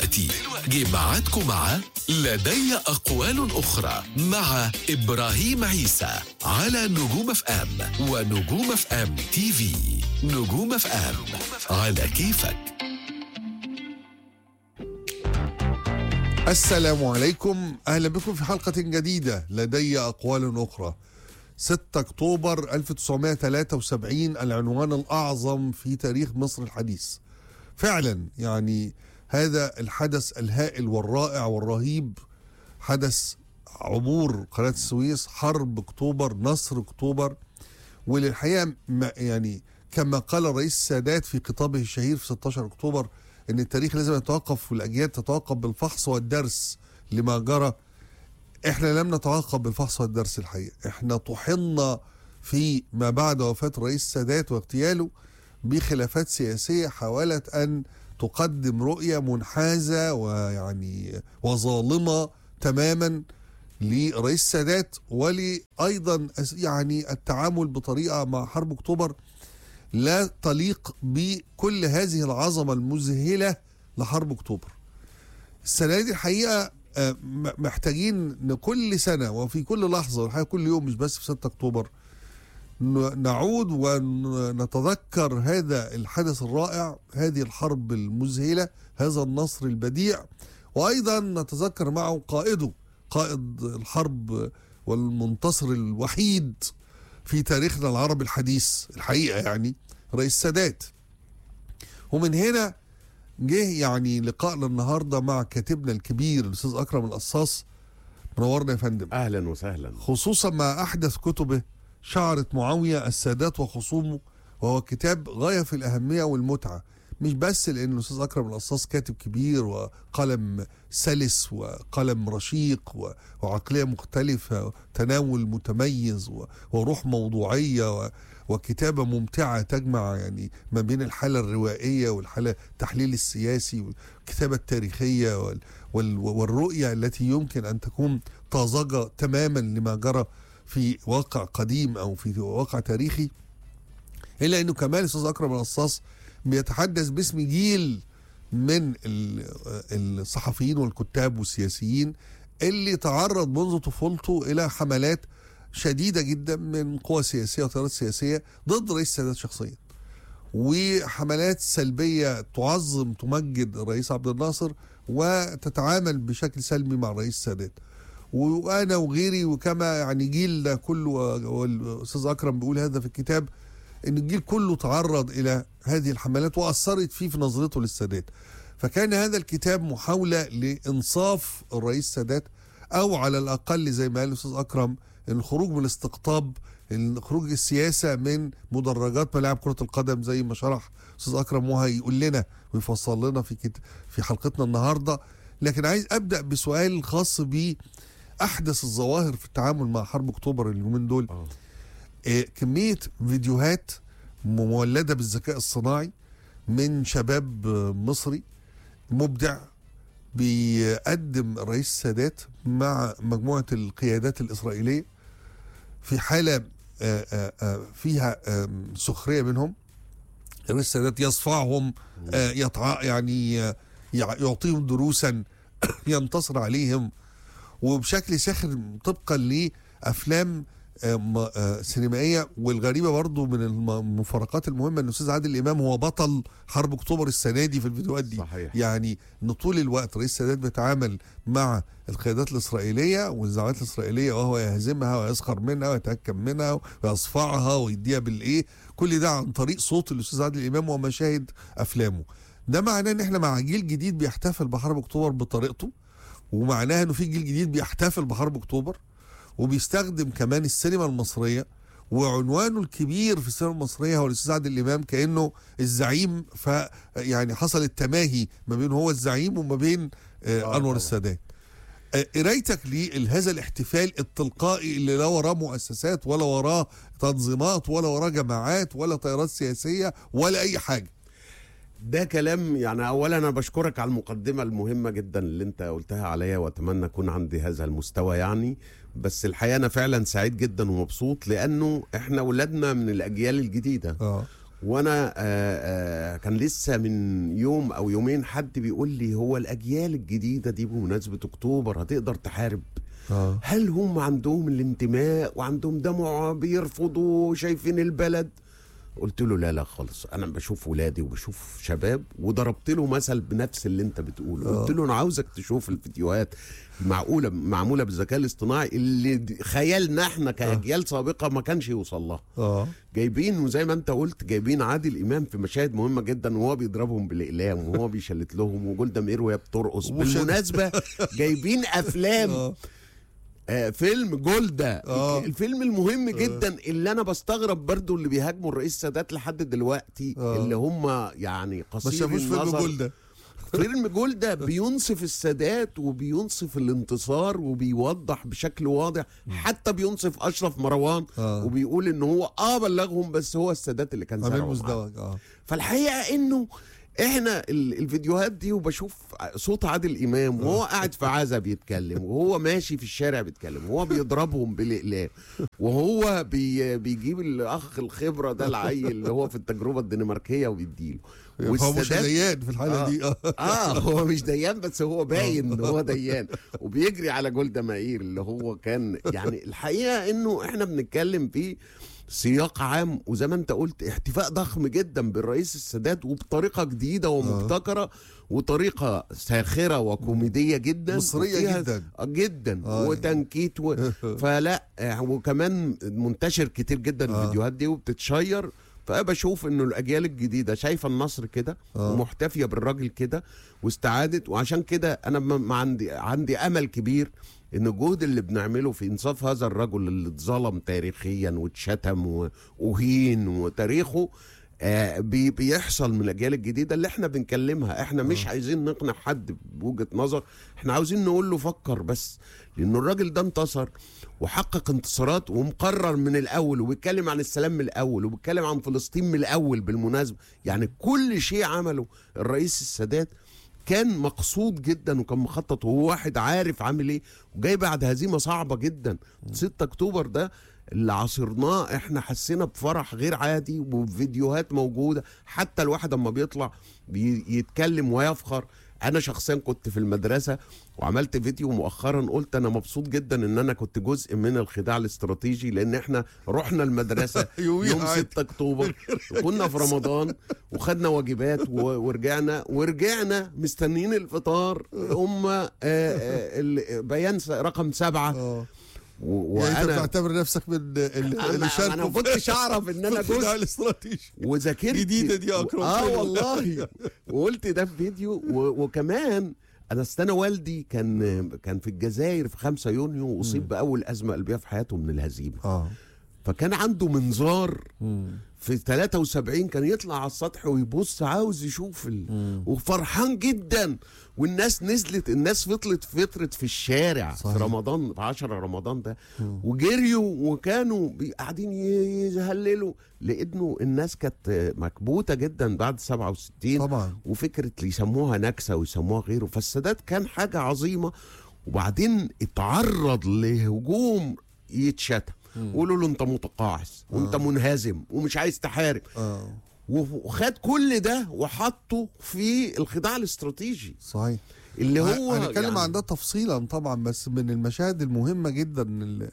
دلوقتي جه ميعادكم مع لدي أقوال أخرى مع إبراهيم عيسى على نجوم اف ام ونجوم اف ام تي في نجوم اف ام على كيفك السلام عليكم اهلا بكم في حلقه جديده لدي اقوال اخرى 6 اكتوبر 1973 العنوان الاعظم في تاريخ مصر الحديث فعلا يعني هذا الحدث الهائل والرائع والرهيب حدث عبور قناه السويس حرب اكتوبر نصر اكتوبر وللحقيقه ما- يعني كما قال الرئيس السادات في خطابه الشهير في 16 اكتوبر ان التاريخ لازم يتوقف والاجيال تتوقف بالفحص والدرس لما جرى احنا لم نتوقف بالفحص والدرس الحقيقه احنا طحنا في ما بعد وفاه الرئيس السادات واغتياله بخلافات سياسيه حاولت ان تقدم رؤيه منحازه ويعني وظالمه تماما لرئيس السادات ولايضا يعني التعامل بطريقه مع حرب اكتوبر لا تليق بكل هذه العظمه المذهله لحرب اكتوبر. السنه دي الحقيقه آه، م- محتاجين ان كل سنه وفي كل لحظه والحقيقه كل يوم مش بس في 6 اكتوبر ن- نعود ونتذكر هذا الحدث الرائع هذه الحرب المذهله هذا النصر البديع وايضا نتذكر معه قائده قائد الحرب والمنتصر الوحيد في تاريخنا العربي الحديث الحقيقه يعني رئيس السادات ومن هنا جه يعني لقائنا النهارده مع كاتبنا الكبير الاستاذ اكرم القصاص منورنا يا فندم اهلا وسهلا خصوصا مع احدث كتبه شعرة معاويه السادات وخصومه وهو كتاب غايه في الاهميه والمتعه مش بس لان الاستاذ اكرم القصاص كاتب كبير وقلم سلس وقلم رشيق و- وعقليه مختلفه وتناول متميز و- وروح موضوعيه و- وكتابه ممتعه تجمع يعني ما بين الحاله الروائيه والحاله التحليل السياسي والكتابه التاريخيه وال وال والرؤيه التي يمكن ان تكون طازجه تماما لما جرى في واقع قديم او في واقع تاريخي الا انه كمان الاستاذ اكرم القصاص بيتحدث باسم جيل من ال- الصحفيين والكتاب والسياسيين اللي تعرض منذ طفولته الى حملات شديده جدا من قوى سياسيه وتيارات سياسيه ضد رئيس السادات شخصيا وحملات سلبيه تعظم تمجد الرئيس عبد الناصر وتتعامل بشكل سلبي مع الرئيس السادات وانا وغيري وكما يعني جيلنا كله والاستاذ اكرم بيقول هذا في الكتاب ان الجيل كله تعرض الى هذه الحملات واثرت فيه في نظرته للسادات فكان هذا الكتاب محاوله لانصاف الرئيس السادات او على الاقل زي ما قال الاستاذ اكرم الخروج من الاستقطاب خروج السياسه من مدرجات ملاعب كره القدم زي ما شرح استاذ اكرم وهيقول لنا ويفصل لنا في كت... في حلقتنا النهارده لكن عايز ابدا بسؤال خاص باحدث الظواهر في التعامل مع حرب اكتوبر اليومين دول آه. آه، كميه فيديوهات مولده بالذكاء الصناعي من شباب آه، مصري مبدع بيقدم الرئيس السادات مع مجموعه القيادات الاسرائيليه في حاله آه، آه، آه، فيها آم، سخريه منهم الرئيس السادات يصفعهم آه، يطع يعني آه، يع- يعطيهم دروسا ينتصر عليهم وبشكل ساخر طبقا لافلام آه، م- آه، سينمائيه والغريبه برضو من الم- المفارقات المهمه ان الاستاذ عادل امام هو بطل حرب اكتوبر السنه دي في الفيديوهات دي صحيح. يعني ان طول الوقت رئيس السادات بيتعامل مع القيادات الاسرائيليه والزعامات الاسرائيليه وهو يهزمها ويسخر منها ويتهكم منها ويصفعها ويديها بالايه كل ده عن طريق صوت الاستاذ عادل امام ومشاهد افلامه ده معناه ان احنا مع جيل جديد بيحتفل بحرب اكتوبر بطريقته ومعناها انه في جيل جديد بيحتفل بحرب اكتوبر وبيستخدم كمان السينما المصريه وعنوانه الكبير في السينما المصريه هو الاستاذ عادل امام كانه الزعيم ف يعني حصل التماهي ما بين هو الزعيم وما بين آه آه انور طبعا. السادات آه، قرايتك لهذا الاحتفال التلقائي اللي لا وراه مؤسسات ولا وراه تنظيمات ولا وراه جماعات ولا تيارات سياسيه ولا اي حاجه ده كلام يعني اولا انا بشكرك على المقدمه المهمه جدا اللي انت قلتها عليا واتمنى اكون عندي هذا المستوى يعني بس الحقيقه انا فعلا سعيد جدا ومبسوط لانه احنا ولادنا من الاجيال الجديده اه وانا آه آه كان لسه من يوم او يومين حد بيقول لي هو الاجيال الجديده دي بمناسبه اكتوبر هتقدر تحارب اه هل هم عندهم الانتماء وعندهم دمع بيرفضوا شايفين البلد قلت له لا لا خالص انا بشوف ولادي وبشوف شباب وضربت له مثل بنفس اللي انت بتقوله آه. قلت له انا عاوزك تشوف الفيديوهات معقوله معموله بالذكاء الاصطناعي اللي د- خيالنا احنا كاجيال سابقه ما كانش يوصل لها اه جايبين وزي ما انت قلت جايبين عادل امام في مشاهد مهمه جدا وهو بيضربهم بالاقلام وهو بيشلت لهم وجولدا مير وهي بترقص ومش- بالمناسبه جايبين افلام اه آه فيلم جولدا آه. الفيلم المهم جدا اللي انا بستغرب برضو اللي بيهاجموا الرئيس السادات لحد دلوقتي آه. اللي هم يعني ما قصير شافوش فيلم النظر جولدا فيلم جولدا بينصف السادات وبينصف الانتصار وبيوضح بشكل واضح حتى بينصف اشرف مروان آه. وبيقول ان هو اه بلغهم بس هو السادات اللي كان عامل زرعه معاه. مزدوج اه فالحقيقه انه احنا ال- الفيديوهات دي وبشوف صوت عادل امام وهو قاعد في عزا بيتكلم وهو ماشي في الشارع بيتكلم وهو بيضربهم بالاقلام وهو بي بيجيب الاخ الخبره ده العيل اللي هو في التجربه الدنماركيه وبيديله هو مش ديان في الحاله آه. دي اه اه هو مش ديان بس هو باين ان هو ديان وبيجري على جولدا مائير اللي هو كان يعني الحقيقه انه احنا بنتكلم في سياق عام وزي ما انت قلت احتفاء ضخم جدا بالرئيس السادات وبطريقه جديده ومبتكره وطريقه ساخره وكوميديه جدا مصرية وفيها- جدا. آه، جدا آه. وتنكيت و... فلا آه، وكمان منتشر كتير جدا آه. الفيديوهات دي وبتتشير فبشوف انه الاجيال الجديده شايفه النصر كده آه. ومحتفيه بالراجل كده واستعادت وعشان كده انا ما ما عندي عندي امل كبير ان الجهد اللي بنعمله في انصاف هذا الرجل اللي اتظلم تاريخيا واتشتم واهين وتاريخه آه بي بيحصل من الاجيال الجديده اللي احنا بنكلمها احنا مش عايزين نقنع حد بوجهه نظر احنا عاوزين نقول له فكر بس لان الراجل ده انتصر وحقق انتصارات ومقرر من الاول وبيتكلم عن السلام من الاول وبيتكلم عن فلسطين من الاول بالمناسبه يعني كل شيء عمله الرئيس السادات كان مقصود جدا وكان مخطط وهو واحد عارف عامل ايه وجاي بعد هزيمه صعبه جدا 6 اكتوبر ده اللي عاصرناه احنا حسينا بفرح غير عادي وفيديوهات موجوده حتى الواحد اما بيطلع بيتكلم ويفخر انا شخصيا كنت في المدرسه وعملت فيديو مؤخرا قلت انا مبسوط جدا ان انا كنت جزء من الخداع الاستراتيجي لان احنا رحنا المدرسه يوميها يوم عادي. 6 اكتوبر وكنا في رمضان وخدنا واجبات و- ورجعنا ورجعنا مستنيين الفطار هم آه، آه، ال- بيان س- رقم سبعة اه و- يعني انت وانا بتعتبر نفسك من ال- اللي انا شاركوا انا ما كنتش اعرف ان انا في الخداع جزء الاستراتيجي وذاكرت جديدة دي يا أكرم اه فين؟ والله وقلت ده في فيديو و... وكمان انا استنى والدي كان كان في الجزائر في 5 يونيو واصيب باول ازمه قلبيه في حياته من الهزيمه اه فكان عنده منظار في 73 كان يطلع على السطح ويبص عاوز يشوف ال... وفرحان جدا والناس نزلت الناس فطلت فطرت في الشارع صحيح. في رمضان في 10 رمضان ده وجريوا وكانوا بي- قاعدين ي- يهللوا لانه الناس كانت مكبوته جدا بعد 67 طبعا وفكره اللي يسموها نكسه ويسموها غيره فالسادات كان حاجه عظيمه وبعدين اتعرض لهجوم يتشتم وقولوا له انت متقاعس وانت منهزم ومش عايز تحارب اه وخد كل ده وحطه في الخداع الاستراتيجي صحيح اللي هو هنتكلم يعني عن ده تفصيلا طبعا بس من المشاهد المهمه جدا ال-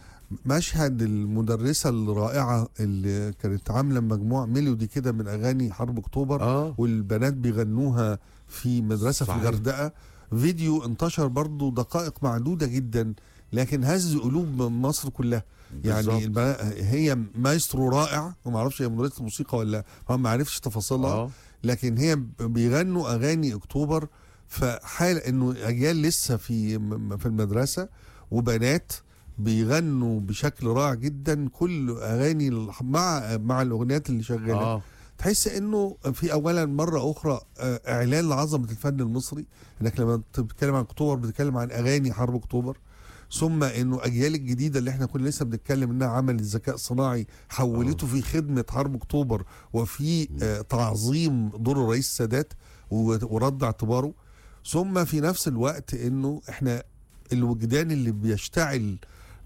مشهد المدرسه الرائعه اللي كانت عامله مجموعه ميلودي كده من اغاني حرب اكتوبر اه والبنات بيغنوها في مدرسه صحيح. في الغردقه فيديو انتشر برضو دقائق معدوده جدا لكن هز قلوب مصر كلها بالظبط. يعني البنات هي مايسترو رائع وما اعرفش هي مدرسه موسيقى ولا هو ما عرفش تفاصيلها اه لكن هي بيغنوا اغاني اكتوبر فحال انه اجيال لسه في م- في المدرسه وبنات بيغنوا بشكل رائع جدا كل اغاني الح- مع مع الاغنيات اللي شغاله اه تحس انه في اولا مره اخرى آه، اعلان لعظمه الفن المصري انك لما بتتكلم عن اكتوبر بتتكلم عن اغاني حرب اكتوبر ثم انه اجيال الجديده اللي احنا كنا لسه بنتكلم انها عمل الذكاء الصناعي حولته في خدمه حرب اكتوبر وفي آه، تعظيم دور الرئيس السادات و- ورد اعتباره ثم في نفس الوقت انه احنا الوجدان اللي بيشتعل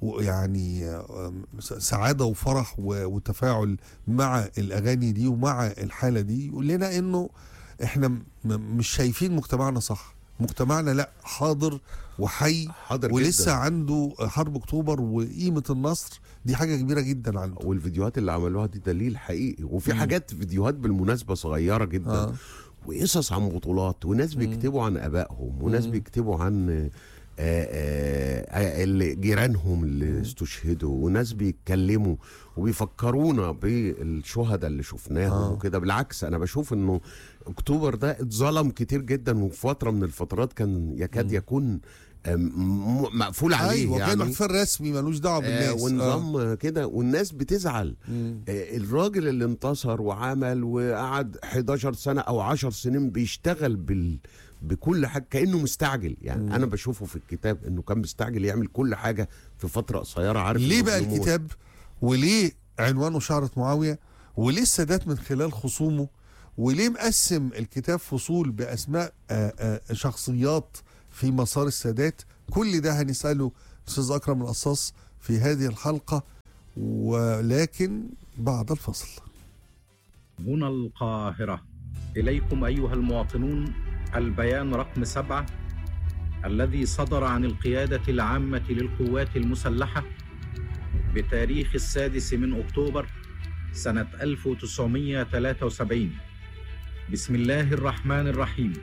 ويعني آم، سعاده وفرح و- وتفاعل مع الاغاني دي ومع الحاله دي يقول لنا انه احنا م- مش شايفين مجتمعنا صح مجتمعنا لا حاضر وحي حاضر ولسه جدا عنده حرب اكتوبر وقيمه النصر دي حاجه كبيره جدا عنده والفيديوهات اللي عملوها دي دليل حقيقي وفي حاجات فيديوهات بالمناسبه صغيره جدا آه. وقصص عن بطولات وناس بيكتبوا عن ابائهم وناس بيكتبوا عن آه، آه، آه، اللي جيرانهم اللي استشهدوا وناس بيتكلموا وبيفكرونا بالشهداء اللي شفناهم آه. وكده بالعكس انا بشوف انه اكتوبر ده اتظلم كتير جدا وفي فتره من الفترات كان يكاد يكون آه، م- مقفول عليه ايوه كان يعني احتفال رسمي ملوش دعوه بالناس آه ونظام كده والناس بتزعل مم. آه الراجل اللي انتصر وعمل وقعد 11 سنه او 10 سنين بيشتغل بال بكل حاجه كانه مستعجل يعني مم. انا بشوفه في الكتاب انه كان مستعجل يعمل كل حاجه في فتره قصيره عارف ليه إنه بقى يموت. الكتاب وليه عنوانه شعرة معاوية وليه السادات من خلال خصومه وليه مقسم الكتاب فصول بأسماء آه، آه، شخصيات في مسار السادات كل ده هنسأله أستاذ أكرم القصاص في هذه الحلقة ولكن بعد الفصل هنا القاهرة إليكم أيها المواطنون البيان رقم سبعة الذي صدر عن القيادة العامة للقوات المسلحة بتاريخ السادس من أكتوبر سنة 1973 بسم الله الرحمن الرحيم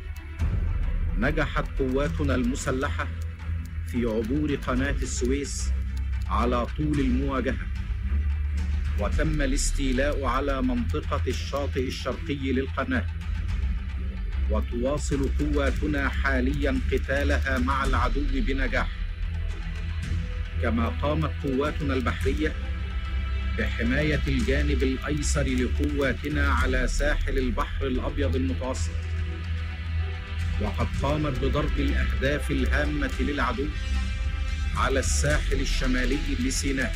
نجحت قواتنا المسلحة في عبور قناة السويس على طول المواجهة وتم الاستيلاء على منطقة الشاطئ الشرقي للقناة وتواصل قواتنا حاليا قتالها مع العدو بنجاح كما قامت قواتنا البحرية بحماية الجانب الأيسر لقواتنا على ساحل البحر الأبيض المتوسط وقد قامت بضرب الأهداف الهامة للعدو على الساحل الشمالي لسيناء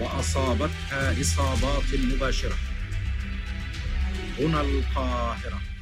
وأصابتها إصابات مباشرة هنا القاهرة